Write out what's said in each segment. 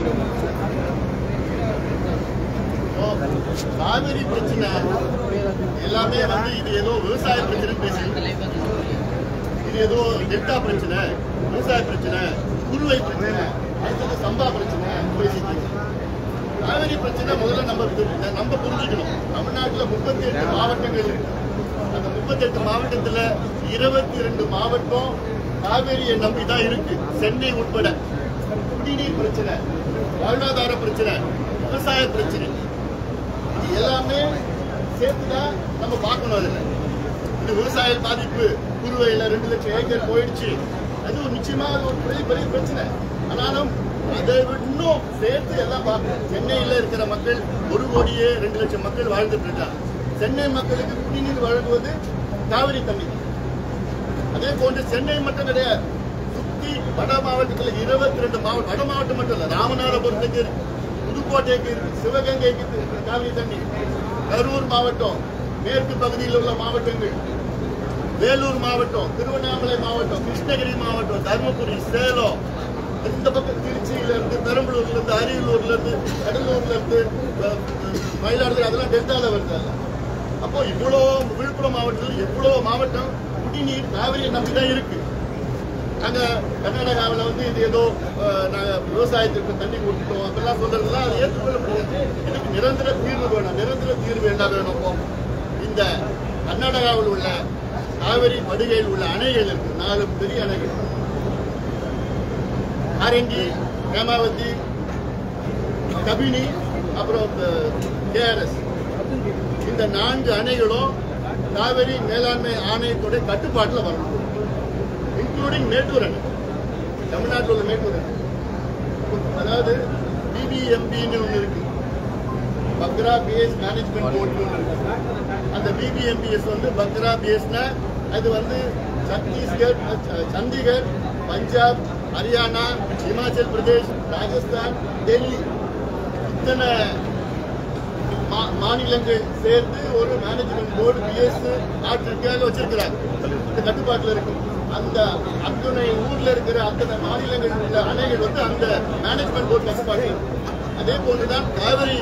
காவிரி பிரச்சனை எல்லாமே வந்து இது ஏதோ விவசாய பிரச்சனை பேசி இது ஏதோ டெல்டா பிரச்சனை விவசாய பிரச்சனை குருவை பிரச்சனை அடுத்தது சம்பா பிரச்சனை பேசிட்டு இருக்கு. காவிரி பிரச்சனை முதல்ல நம்ம புரி- நம்ம புரிஞ்சுக்கணும் தமிழ்நாட்டுல முப்பத்தி எட்டு மாவட்டங்கள் இருக்கு அந்த முப்பத்தி எட்டு மாவட்டத்துல இருபத்தி ரெண்டு மாவட்டம் காவேரியை நம்பி தான் இருக்கு சென்னை உட்பட குடிநீர் பிரச்சனை வாழ்வாதார பிரச்சனை விவசாய பிரச்சனை இது எல்லாமே சேர்த்துதான் நம்ம பார்க்கணும் அதுல இது விவசாய பாதிப்பு குருவையில ரெண்டு லட்சம் ஏக்கர் போயிடுச்சு அது ஒரு நிச்சயமா அது ஒரு பெரிய பெரிய பிரச்சனை ஆனாலும் அதை இன்னும் சேர்த்து எல்லாம் பார்க்கணும் சென்னையில இருக்கிற மக்கள் ஒரு கோடியே ரெண்டு லட்சம் மக்கள் வாழ்ந்துட்டு இருக்காங்க சென்னை மக்களுக்கு குடிநீர் வழங்குவது காவிரி தண்ணி தான். அதே போன்று சென்னை மட்டும் கிடையாது சுத்தி வட மாவட்டத்துல இருபத்தி ரெண்டு மாவட்டம் வட மாவட்டம் மட்டும் இல்ல ராமநாதபுரத்துக்கு இருக்கு புதுக்கோட்டைக்கு இருக்கு சிவகங்கைக்கு இருக்கு காவிரி தண்ணி கரூர் மாவட்டம் மேற்கு பகுதியில் உள்ள மாவட்டங்கள் வேலூர் மாவட்டம் திருவண்ணாமலை மாவட்டம் கிருஷ்ணகிரி மாவட்டம் தருமபுரி சேலம் இந்த பக்கம் திருச்சியில இருந்து பெரம்பலூர்ல இருந்து அரியலூர்ல இருந்து கடலூர்ல இருந்து அஹ், மயிலாடுதுறை அதெல்லாம் டெல்டால வருது எல்லாம். அப்போ இவ்வளோ விழுப்புரம் மாவட்டத்தில் எவ்வளோ மாவட்டம் குடிநீர் காவிரியை நம்பி தான் இருக்கு அங்க கர்நாடகாவில் வந்து இது ஏதோ அஹ், நாங்க விவசாயத்திற்கு தண்ணி கொடுத்துட்டோம் அப்படிலாம் சொல்றதுலாம் அதை ஏற்றுக்கொள்ள முடியாது இதுக்கு நிரந்தர தீர்வு வேணும் நிரந்தர தீர்வு என்ன வேணும் இப்போ? இந்த கர்நாடகாவில் உள்ள காவிரி படுகையில் உள்ள அணைகள் இருக்கு நாலு பெரிய அணைகள் ஆரங்கி ஹேமாவதி கபினி அப்புறம் கேஆர்எஸ் இந்த நான்கு அணைகளும் காவிரி மேலாண்மை ஆணையத்துடைய கட்டுப்பாட்டில் வரணும் இன்க்ளூடிங் மேட்டூர் அணை தமிழ்நாட்டில் உள்ள மேட்டூர் அணை அதாவது பிபிஎம்பின்னு ஒன்று இருக்கு பக்ரா பிஎஸ் மேனேஜ்மெண்ட் போர்டு ஒன்று இருக்கு அந்த பிபிஎம்பிஎஸ் வந்து பக்ரா பிஎஸ்னா அது வந்து சத்தீஸ்கர் அஹ், சண்டிகர் பஞ்சாப் ஹரியானா இமாச்சல் பிரதேஷ் ராஜஸ்தான் டெல்லி இத்தனை மா- மாநிலங்கள் சேர்ந்து ஒரு மேனேஜ்மெண்ட் போர்டு பிஎஸ் ஆற்றிற்காக வச்சிருக்கிறாங்க இந்த கட்டுப்பாட்டில் இருக்கு அந்த அத்தனை ஊர்ல இருக்கிற அத்தனை மாநிலங்கள் உள்ள அணைகள் வந்து அந்த மேனேஜ்மெண்ட் போர்டு கட்டுப்பாடு அதே போன்றுதான் காவிரி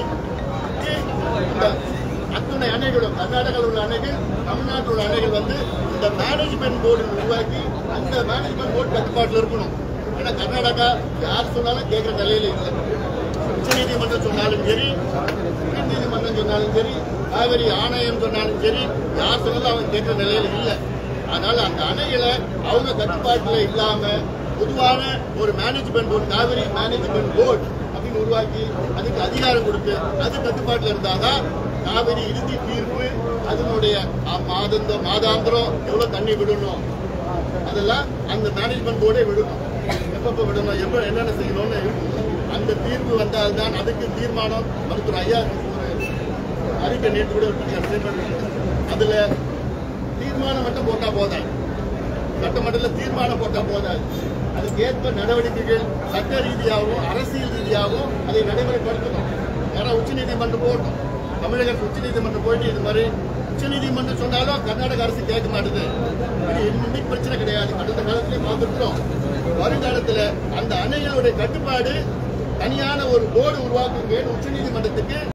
இந்த அத்துணை அணைகளும் கர்நாடகாவில் உள்ள அணைகள் தமிழ்நாட்டில் உள்ள அணைகள் வந்து இந்த மேனேஜ்மெண்ட் போர்டு உருவாக்கி அந்த மேனேஜ்மெண்ட் போர்டு கட்டுப்பாட்டில் இருக்கணும் ஏன்னா கர்நாடகா யார் சொன்னாலும் கேட்குற நிலையில இல்லை உச்சநீதிமன்றம் சொன்னாலும் சரி உயர் நீதிமன்றம் சொன்னாலும் சரி காவிரி ஆணையம் சொன்னாலும் சரி யார் சொன்னாலும் அவங்க கேட்கிற நிலையில இல்லை அதனால அந்த அணைகளை அவங்க கட்டுப்பாட்டுல இல்லாம பொதுவான ஒரு management board Kaveri management board அப்படின்னு உருவாக்கி அதுக்கு அதிகாரம் கொடுத்து அது கட்டுப்பாட்டுல இருந்தாதான் காவிரி இறுதி தீர்ப்பு அதனுடைய அ, மாதந்த மாதாந்திரம் எவ்வளவு தண்ணி விடணும் அதெல்லாம் அந்த மேனேஜ்மெண்ட் போர்டே விடணும் எப்பப்ப விடணும் எப்ப என்னென்ன செய்யணும்னு அந்த தீர்ப்பு வந்தால்தான் அதுக்கு தீர்மானம் மருத்துவர் ஐயா ஒரு அறிக்கை நேற்று கூட விட்டிருக்காரு, statement விட்டிருக்காரு. அதுல தீர்மானம் மட்டும் போட்டா போதாது சட்டமன்றத்தில் தீர்மானம் போட்டா போதாது அதுக்கு ஏற்ப நடவடிக்கைகள் சட்ட ரீதியாகவும் அரசியல் ரீதியாகவும் அதை நடைமுறைப்படுத்தணும் ஏன்னா உச்சநீதிமன்றம் போகட்டும் தமிழக உச்சநீதிமன்றம் போயிட்டு இது மாதிரி உச்சநீதிமன்றம் சொன்னாலும் கர்நாடக அரசு கேட்க மாட்டுது இது இன்னைக்கு பிரச்சனை கிடையாது கடந்த காலத்திலே பார்த்துருக்கோம் வருங்காலத்துல அந்த அணைகளுடைய கட்டுப்பாடு தனியான ஒரு போர்டு உருவாக்குங்கன்னு உச்சநீதிமன்றத்துக்கு